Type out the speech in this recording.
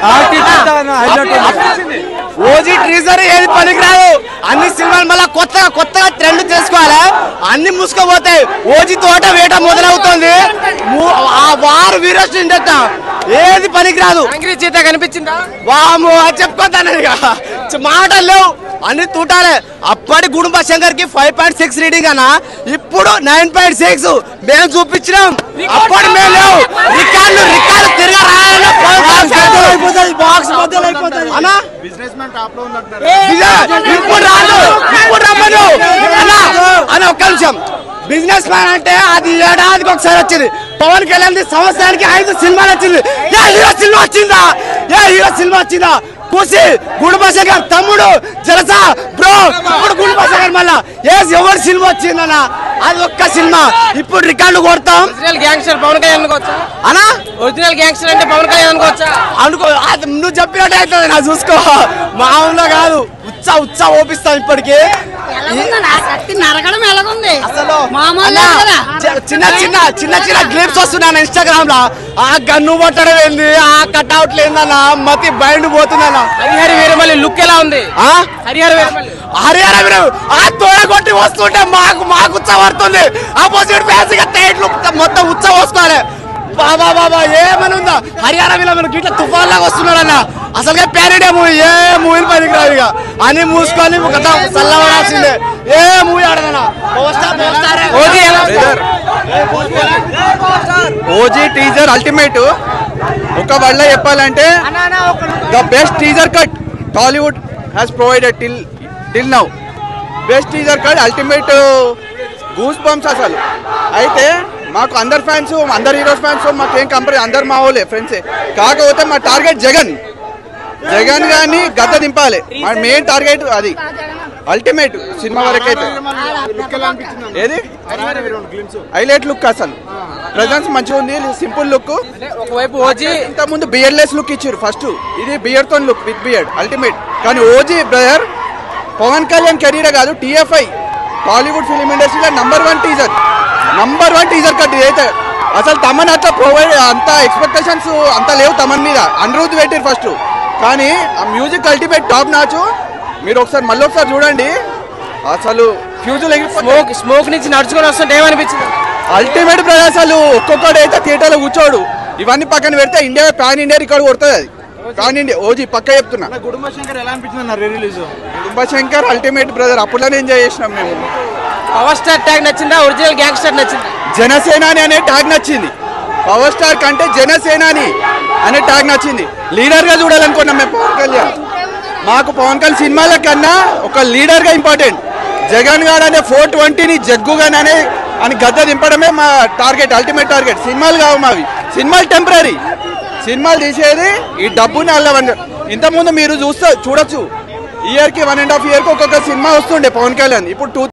OG teaser ఏది పనికిరాదు అన్ని సినిమాలు మళ్ళీ కొత్తగా కొత్తగా ట్రెండ్ చేసుకోవాలి అన్ని మూసుకుపోతాయి ఓజీ తోట వేట మొదలవుతుంది ము- ఆ వారు వీరస్ ఏది పనికిరాదు కాంగ్రెస్ చేత కనిపించిందా వాము అది చెప్పుకోతాను ఇక చ- మాటలు లేవు అన్ని తూటాలే అప్పటి గుడుంబ శంకర్ కి ఫైవ్ పాయింట్ సిక్స్ రీడింగ్ అన్న ఇప్పుడు నైన్ పాయింట్ సిక్స్ మేము చూపించినాం అప్పటి మేము లేవు రికార్డులు రికార్డు తిరగరాయాలన్నా బాక్స్ బద్దలు అయిపోతుంది అన్నా బిజినెస్ మ్యాన్ టాప్ లో ఉన్నట్టున్నారు బిజె- ఇప్పుడు రాదు ఇప్పుడు రమ్మను అన్నా అని ఒక్క నిమిషం బిజినెస్ మ్యాన్ అంటే అది ఏడాదికి ఒకసారి వచ్చింది పవన్ కళ్యాణ్ సంవత్సరానికి ఐదు సినిమాలు వచ్చింది ఏ హీరో సినిమా వచ్చిందా ఏ హీరో సినిమా వచ్చిందా కూసి గుడిపాస గారు తమ్ముడు జలసా బ్రో ఇప్పుడు గుడిపాస గారు మళ్ళా ఏ ఎవరి సినిమా వచ్చిందన్న అది ఒక్క సినిమా ఇప్పుడు రికార్డు కొడతాం ఒరిజినల్ గ్యాంగ్స్టర్ పవన్ కళ్యాణ్ అనుకోవచ్చా అనా ఒరిజినల్ గ్యాంగ్స్టర్ అంటే పవన్ కళ్యాణ్ అనుకోవచ్చా అనుకో అది నువ్వు చెప్పినట్టు అవుతుంది నా చూసుకో మామూలుగా కాదు ఉచ్చ ఉచ్చ ఓపిస్తాం ఇప్పటికి ఎలాగుందన్నా? కత్తి నరకడం ఎలాగుంది అసలు మామూలు అన్నా, కదా చి- చిన్న చిన్న చిన్న చిన్న క్లిప్స్ వస్తున్నాను ఇన్స్టాగ్రామ్ లో ఆ గన్ను పట్టడం ఏంది ఆ కట్అవుట్లు ఏందన్న మతి బయట పోతుందన్న హరిహర వీరమల్లి లుక్ ఎలా ఉంది ఆ? హరిహర వీరమల్లి హరిహర వీరు ఆ తోడ కొట్టి వస్తుంటే మాకు మాకు ఉచ్చ పడుతుంది ఆపోజిట్ ఫ్యాన్స్ తేట్లు మొత్తం ఉచ్చ పోసుకోవాలి బాబా బాబా ఏమని ఉందా హరియాణ వీళ్ళ మనకి ఇట్లా తుఫాన్ లాగా వస్తున్నాడన్న అసలుగా ప్యారెడే మూవీ ఏ మూవీలు పనికిరావు ఇక అని మూసుకొని గత చల్లవడాల్సిందే ఏ మూవీ ఆడదన్నా పవర్ స్టార్ పవర్ స్టారే. ఓజీ ఎలా ఉంది? ఓజీ టీజర్ అల్టిమేట్ ఒక వల్ల చెప్పాలంటే the best teaser cut Tollywood has provided till till now best teaser cut ultimate goosebumps అసలు అయితే మాకు అందరు ఫ్యాన్స్ అందరు హీరోస్ ఫ్యాన్స్ మాకు ఏం కంపెనీ అందరు మా వాళ్ళే ఫ్రెండ్సే కాకపోతే మా టార్గెట్ జగన్ జగన్ గారిని గద్ద దింపాలి మా మెయిన్ టార్గెట్ అది అల్టిమేట్ సినిమా వరకైతే లుక్ ఎలా అనిపించింది ఏది గ్లిమ్స్ హైలైట్ లుక్ అసలు ప్రజెన్స్ మంచిగా ఉంది సింపుల్ లుక్ అంటే ఒకవైపు ఓజీ ఇంత ముందు బియర్లెస్ లుక్ ఇచ్చారు ఫస్ట్ ఇది బియర్ తో లుక్ విత్ బియర్డ్ అల్టిమేట్ కానీ OG brother Pawan Kalyan career కాదు టీఎఫ్ఐ టాలీవుడ్ ఫిలిం ఇండస్ట్రీలో number one teaser number one teaser cut ఇదైతే అసలు తమన్ అట్లా ప్రొవైడ్ అంత ఎక్స్పెక్టేషన్స్ అంత లేవు తమన్ మీద అనిరుద్ధ్ పెట్టారు ఫస్ట్ కానీ ఆ మ్యూజిక్ అల్టిమేట్ టాప్ నాచు మీరు ఒకసారి మళ్ళీ ఒకసారి చూడండి అసలు ఫ్యూజులు స్మోక్ స్మోక్ నుంచి నడుచుకొని వస్తుంటే ఏమనిపించింది అల్టిమేట్ బ్రదర్ అసలు ఒక్కొక్కడు అయితే థియేటర్లో కూర్చోడు ఇవన్నీ పక్కన పెడితే ఇండియా పాన్ ఇండియా రికార్డు కొడుతుంది అది పాన్ ఇండియా ఓజీ పక్క చెప్తున్నా గుడుంబ శంకర్ ఎలా అనిపించింది అన్న re release Shankar ultimate brother అప్పుడులోనే ఎంజాయ్ చేసినాం మేము పవర్ స్టార్ ట్యాగ్ నచ్చిందా ఒరిజినల్ గ్యాంగ్స్టర్ నచ్చిందా జనసేనాని అనే ట్యాగ్ నచ్చింది పవర్ స్టార్ కంటే జనసేనాని అనే ట్యాగ్ నచ్చింది లీడర్ గా చూడాలనుకున్నాం మేము పవన్ కళ్యాణ్ మాకు పవన్ కళ్యాణ్ సినిమాల కన్నా ఒక లీడర్ గా ఇంపార్టెంట్ జగన్ గారు అనే ఫోర్ ట్వంటీని జగ్గుగానే అనే అని గద్ద దింపడమే మా టార్గెట్ అల్టిమేట్ టార్గెట్ సినిమాలు కావు మావి సినిమాలు టెంపరీ సినిమాలు తీసేది ఈ డబ్బుని అల్లవని ఇంతకుముందు మీరు చూస్తే చూడొచ్చు ఇయర్ కి వన్ అండ్ హాఫ్ ఇయర్ కి ఒక్కొక్క సినిమా వస్తుండే పవన్ కళ్యాణ్ ఇప్పుడు టూ